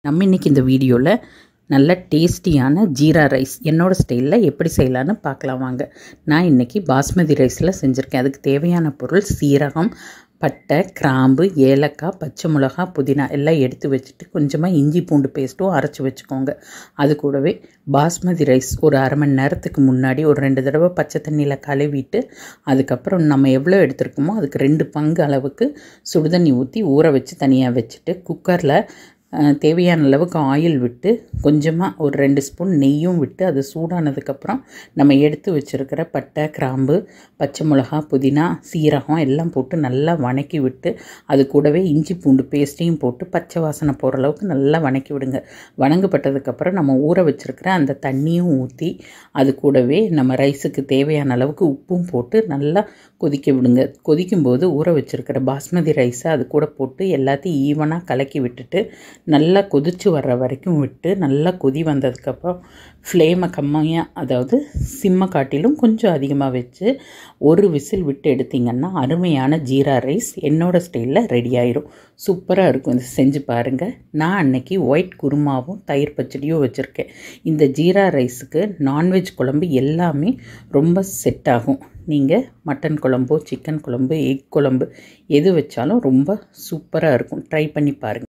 நம்ம இன்றைக்கி இந்த வீடியோவில் நல்ல டேஸ்டியான ஜீரா ரைஸ் என்னோடய ஸ்டைலில் எப்படி செய்யலான்னு பார்க்கலாம் வாங்க நான் இன்றைக்கி பாஸ்மதி ரைஸில் செஞ்சுருக்கேன் அதுக்கு தேவையான பொருள் சீரகம் பட்டை கிராம்பு ஏலக்காய் பச்சை மிளகா புதினா எல்லாம் எடுத்து வச்சுட்டு கொஞ்சமாக இஞ்சி பூண்டு பேஸ்ட்டும் அரைச்சி வச்சுக்கோங்க அது கூடவே பாஸ்மதி ரைஸ் ஒரு அரை மணி நேரத்துக்கு முன்னாடி ஒரு ரெண்டு தடவை பச்சை தண்ணியில் கழுவிட்டு அதுக்கப்புறம் நம்ம எவ்வளோ எடுத்துருக்கோமோ அதுக்கு ரெண்டு பங்கு அளவுக்கு சுடுதண்ணி ஊற்றி ஊற வச்சு தனியாக வச்சுட்டு குக்கரில் தேவையான அளவுக்கு ஆயில் விட்டு கொஞ்சமாக ஒரு ரெண்டு ஸ்பூன் நெய்யும் விட்டு அது சூடானதுக்கப்புறம் நம்ம எடுத்து வச்சுருக்கிற பட்டை கிராம்பு பச்சை மிளகா புதினா சீரகம் எல்லாம் போட்டு நல்லா வணக்கி விட்டு அது கூடவே இஞ்சி பூண்டு பேஸ்ட்டையும் போட்டு பச்சை வாசனை போகிற அளவுக்கு நல்லா வணக்கி விடுங்க வணங்கப்பட்டதுக்கப்புறம் நம்ம ஊற வச்சுருக்கிற அந்த தண்ணியும் ஊற்றி அது கூடவே நம்ம ரைஸுக்கு தேவையான அளவுக்கு உப்பும் போட்டு நல்லா கொதிக்க விடுங்க கொதிக்கும்போது ஊற வச்சுருக்கிற பாஸ்மதி ரைஸை அது கூட போட்டு எல்லாத்தையும் ஈவனாக கலக்கி விட்டுட்டு நல்லா கொதித்து வர்ற வரைக்கும் விட்டு நல்லா கொதி வந்ததுக்கப்புறம் ஃப்ளேமை கம்மியாக அதாவது சிம்மை காட்டிலும் கொஞ்சம் அதிகமாக வச்சு ஒரு விசில் விட்டு எடுத்திங்கன்னா அருமையான ஜீரா ரைஸ் என்னோடய ஸ்டைலில் ரெடி ஆயிரும் சூப்பராக இருக்கும் இது செஞ்சு பாருங்கள் நான் அன்னைக்கு ஒயிட் குருமாவும் தயிர் பச்சடியும் வச்சுருக்கேன் இந்த ஜீரா ரைஸுக்கு நான்வெஜ் குழம்பு எல்லாமே ரொம்ப செட் ஆகும் நீங்கள் மட்டன் குழம்போ சிக்கன் குழம்பு எக் குழம்பு எது வச்சாலும் ரொம்ப சூப்பராக இருக்கும் ட்ரை பண்ணி பாருங்கள்